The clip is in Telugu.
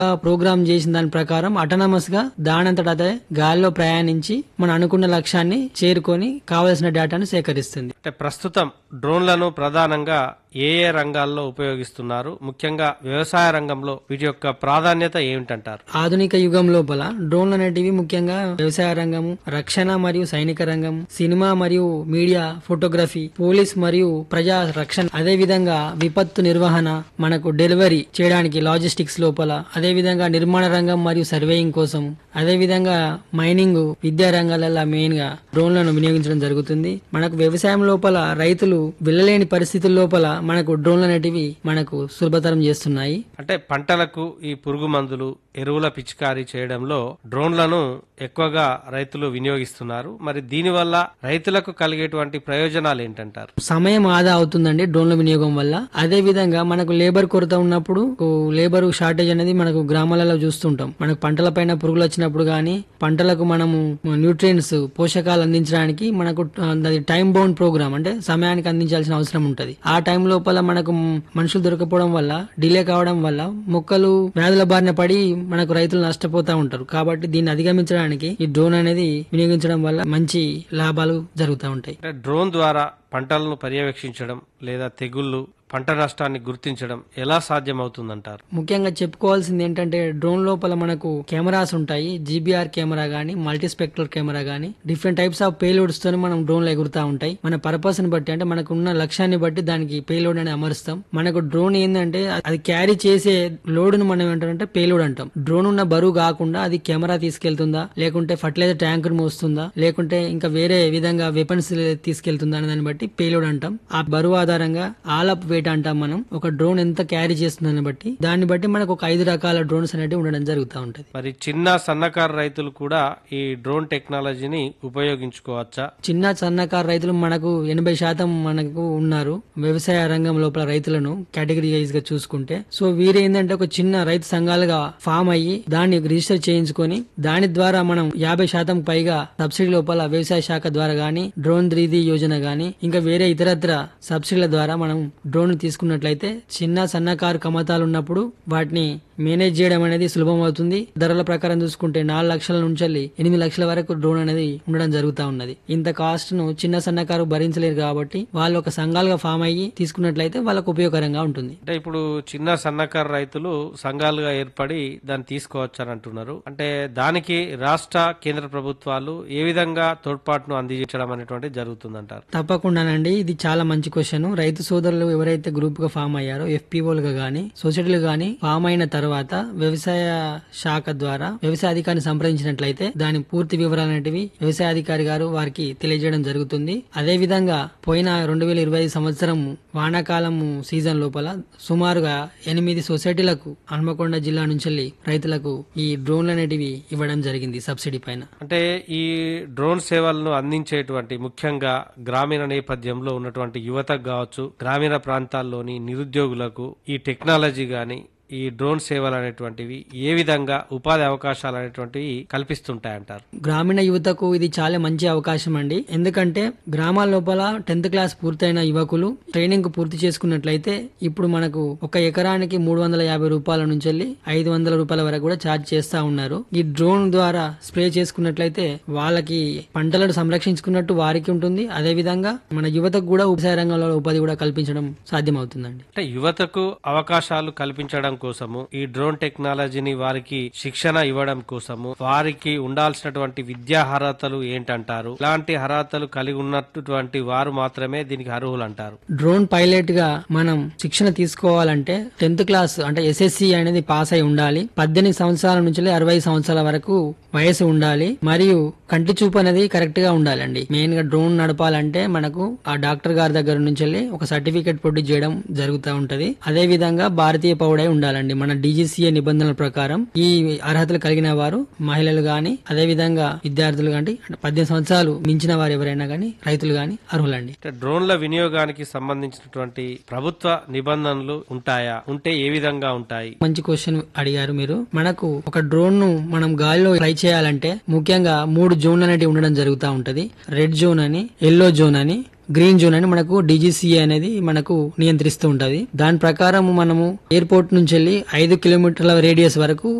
ప్రోగ్రామ్ చేసిన దాని ప్రకారం అటనమస్ గా దానంతట అదే గాలిలో ప్రయాణించి మనం అనుకున్న లక్ష్యాన్ని చేరుకొని కావలసిన డేటాను సేకరిస్తుంది అంటే ప్రస్తుతం డ్రోన్లను ప్రధానంగా ఏ ఏ రంగాల్లో ఉపయోగిస్తున్నారు ముఖ్యంగా వ్యవసాయ రంగంలో వీటి యొక్క ప్రాధాన్యత ఏమిటంటారు ఆధునిక యుగం లోపల డ్రోన్లు అనేటివి ముఖ్యంగా వ్యవసాయ రంగము రక్షణ మరియు సైనిక రంగం సినిమా మరియు మీడియా ఫోటోగ్రఫీ పోలీస్ మరియు ప్రజా రక్షణ అదే విధంగా విపత్తు నిర్వహణ మనకు డెలివరీ చేయడానికి లాజిస్టిక్స్ లోపల అదే విధంగా నిర్మాణ రంగం మరియు సర్వేయింగ్ కోసం అదే విధంగా మైనింగ్ విద్యా రంగాలలో మెయిన్ గా డ్రోన్లను వినియోగించడం జరుగుతుంది మనకు వ్యవసాయం లోపల రైతులు వెళ్ళలేని పరిస్థితుల లోపల మనకు డ్రోన్లు అనేటివి మనకు సులభతరం చేస్తున్నాయి అంటే పంటలకు ఈ పురుగు మందులు ఎరువుల పిచికారీ చేయడంలో డ్రోన్లను ఎక్కువగా రైతులు వినియోగిస్తున్నారు మరి దీనివల్ల రైతులకు కలిగేటువంటి ప్రయోజనాలు ఏంటంటారు సమయం ఆదా అవుతుందండి డ్రోన్ల వినియోగం వల్ల అదే విధంగా మనకు లేబర్ కొరత ఉన్నప్పుడు లేబర్ షార్టేజ్ అనేది మనకు గ్రామాలలో చూస్తుంటాం మనకు పంటల పైన పురుగులు వచ్చినప్పుడు గానీ పంటలకు మనము న్యూట్రియంట్స్ పోషకాలు అందించడానికి మనకు అది టైం బౌండ్ ప్రోగ్రామ్ అంటే సమయానికి అందించాల్సిన అవసరం ఉంటది ఆ టైం లోపల మనకు మనుషులు దొరకపోవడం వల్ల డిలే కావడం వల్ల మొక్కలు వ్యాధుల బారిన పడి మనకు రైతులు నష్టపోతా ఉంటారు కాబట్టి దీన్ని అధిగమించడానికి ఈ డ్రోన్ అనేది వినియోగించడం వల్ల మంచి లాభాలు జరుగుతూ ఉంటాయి అంటే డ్రోన్ ద్వారా పంటలను పర్యవేక్షించడం లేదా తెగుళ్ళు పంట నష్టాన్ని గుర్తించడం ఎలా సాధ్యమవుతుందంటారు ముఖ్యంగా చెప్పుకోవాల్సింది ఏంటంటే డ్రోన్ లోపల మనకు కెమెరాస్ ఉంటాయి జీబీఆర్ కెమెరా గానీ మల్టీస్పెక్ట్రల్ కెమెరా గానీ డిఫరెంట్ టైప్స్ ఆఫ్ పేలోడ్స్ తో మనం డ్రోన్లు ఎగురుతా ఉంటాయి మన పర్పస్ ని బట్టి అంటే మనకు ఉన్న లక్ష్యాన్ని బట్టి దానికి పేలోడ్ అని అమరుస్తాం మనకు డ్రోన్ ఏంటంటే అది క్యారీ చేసే లోడ్ ను మనం ఏంటంటే పేలోడ్ అంటాం డ్రోన్ ఉన్న బరువు కాకుండా అది కెమెరా తీసుకెళ్తుందా లేకుంటే ఫర్టిలైజర్ ట్యాంకర్ మోస్తుందా లేకుంటే ఇంకా వేరే విధంగా వెపన్స్ తీసుకెళ్తుందా అనే దాన్ని బట్టి పేలోడ్ అంటాం ఆ బరువు ఆధారంగా ఆల్ అప్ వెయిట్ అంటాం మనం ఒక డ్రోన్ ఎంత క్యారీ చేస్తుందని బట్టి దాన్ని బట్టి మనకు ఒక ఐదు రకాల డ్రోన్స్ అనేవి ఉండడం జరుగుతూ ఉంటది మరి చిన్న సన్నకారు రైతులు కూడా ఈ డ్రోన్ టెక్నాలజీని ఉపయోగించుకోవచ్చా చిన్న సన్నకారు రైతులు మనకు ఎనభై శాతం మనకు ఉన్నారు వ్యవసాయ రంగం లోపల రైతులను కేటగిరీ వైజ్ గా చూసుకుంటే సో వీరు ఏంటంటే ఒక చిన్న రైతు సంఘాలుగా ఫామ్ అయ్యి దాన్ని రిజిస్టర్ చేయించుకొని దాని ద్వారా మనం యాభై శాతం పైగా సబ్సిడీ లోపల వ్యవసాయ శాఖ ద్వారా గానీ డ్రోన్ త్రీడీ యోజన గానీ ఇంకా వేరే ఇతరత్ర సబ్సిడీల ద్వారా మనం డ్రోన్ తీసుకున్నట్లయితే చిన్న సన్నకారు కమతాలు ఉన్నప్పుడు వాటిని మేనేజ్ చేయడం అనేది సులభం అవుతుంది ధరల ప్రకారం చూసుకుంటే నాలుగు లక్షల నుంచి వెళ్ళి ఎనిమిది లక్షల వరకు డ్రోన్ అనేది ఉండడం జరుగుతా ఉన్నది ఇంత కాస్ట్ ను చిన్న సన్నకారు భరించలేరు కాబట్టి వాళ్ళు ఒక సంఘాలుగా ఫామ్ అయ్యి తీసుకున్నట్లయితే వాళ్ళకు ఉపయోగకరంగా ఉంటుంది అంటే ఇప్పుడు చిన్న సన్నకారు రైతులు సంఘాలుగా ఏర్పడి దాన్ని తీసుకోవచ్చు అని అంటున్నారు అంటే దానికి రాష్ట్ర కేంద్ర ప్రభుత్వాలు ఏ విధంగా తోడ్పాటును అందించడం అనేటువంటిది జరుగుతుందంటారు తప్పకుండానండి ఇది చాలా మంచి క్వశ్చన్ రైతు సోదరులు ఎవరైతే గ్రూప్ గా ఫామ్ అయ్యారో ఎఫ్పిఓలుగా గానీ సొసైటీలు గానీ ఫామ్ అయిన తర్వాత వ్యవసాయ శాఖ ద్వారా వ్యవసాయ అధికారిని సంప్రదించినట్లయితే దాని పూర్తి వివరాలు అనేటివి వ్యవసాయ అధికారి గారు వారికి తెలియజేయడం జరుగుతుంది అదే విధంగా పోయిన రెండు వేల ఇరవై ఐదు సంవత్సరం వానాకాలం సీజన్ లోపల సుమారుగా ఎనిమిది సొసైటీలకు హన్మకొండ జిల్లా నుంచి వెళ్ళి రైతులకు ఈ డ్రోన్లు అనేటివి ఇవ్వడం జరిగింది సబ్సిడీ పైన అంటే ఈ డ్రోన్ సేవలను అందించేటువంటి ముఖ్యంగా గ్రామీణ నేపథ్యంలో ఉన్నటువంటి యువతకు కావచ్చు గ్రామీణ ప్రాంతాల్లోని నిరుద్యోగులకు ఈ టెక్నాలజీ గాని ఈ డ్రోన్ సేవలు అనేటువంటివి ఏ విధంగా ఉపాధి అవకాశాలు అనేటువంటివి కల్పిస్తుంటాయంటారు గ్రామీణ యువతకు ఇది చాలా మంచి అవకాశం అండి ఎందుకంటే గ్రామాల లోపల టెన్త్ క్లాస్ పూర్తయిన యువకులు ట్రైనింగ్ పూర్తి చేసుకున్నట్లయితే ఇప్పుడు మనకు ఒక ఎకరానికి మూడు వందల యాభై రూపాయల నుంచి వెళ్ళి ఐదు వందల రూపాయల వరకు కూడా ఛార్జ్ చేస్తా ఉన్నారు ఈ డ్రోన్ ద్వారా స్ప్రే చేసుకున్నట్లయితే వాళ్ళకి పంటలను సంరక్షించుకున్నట్టు వారికి ఉంటుంది అదే విధంగా మన యువతకు కూడా వ్యవసాయ రంగంలో ఉపాధి కూడా కల్పించడం సాధ్యమవుతుందండి అంటే యువతకు అవకాశాలు కల్పించడం కోసము ఈ డ్రోన్ టెక్నాలజీని వారికి శిక్షణ ఇవ్వడం కోసము వారికి ఉండాల్సినటువంటి విద్యా అర్హతలు ఏంటంటారు ఇలాంటి అర్హతలు కలిగి ఉన్నటువంటి వారు మాత్రమే దీనికి అర్హులు అంటారు డ్రోన్ పైలట్ గా మనం శిక్షణ తీసుకోవాలంటే టెన్త్ క్లాస్ అంటే ఎస్ఎస్సి అనేది పాస్ అయి ఉండాలి పద్దెనిమిది సంవత్సరాల నుంచి అరవై సంవత్సరాల వరకు వయసు ఉండాలి మరియు కంటి చూపు అనేది కరెక్ట్ గా ఉండాలండి మెయిన్ గా డ్రోన్ నడపాలంటే మనకు ఆ డాక్టర్ గారి దగ్గర నుంచి వెళ్ళి ఒక సర్టిఫికేట్ ప్రొడ్యూస్ చేయడం జరుగుతూ ఉంటది అదే విధంగా భారతీయ పౌడై ఉండాలండి మన డీజీసీఏ నిబంధనల ప్రకారం ఈ అర్హతలు కలిగిన వారు మహిళలు గాని అదే విధంగా విద్యార్థులు గాని అంటే పద్దెనిమిది సంవత్సరాలు మించిన వారు ఎవరైనా గాని రైతులు గాని అర్హులండి అంటే డ్రోన్ల వినియోగానికి సంబంధించినటువంటి ప్రభుత్వ నిబంధనలు ఉంటాయా ఉంటే ఏ విధంగా ఉంటాయి మంచి క్వశ్చన్ అడిగారు మీరు మనకు ఒక డ్రోన్ ను మనం గాలిలో ఫ్లై చేయాలంటే ముఖ్యంగా మూడు జోన్లు అనేటివి ఉండడం జరుగుతూ ఉంటది రెడ్ జోన్ అని ఎల్లో జోన్ అని గ్రీన్ జోన్ అని మనకు డీజీసీఏ అనేది మనకు నియంత్రిస్తూ ఉంటది దాని ప్రకారం మనము ఎయిర్పోర్ట్ నుంచి వెళ్ళి ఐదు కిలోమీటర్ల రేడియస్ వరకు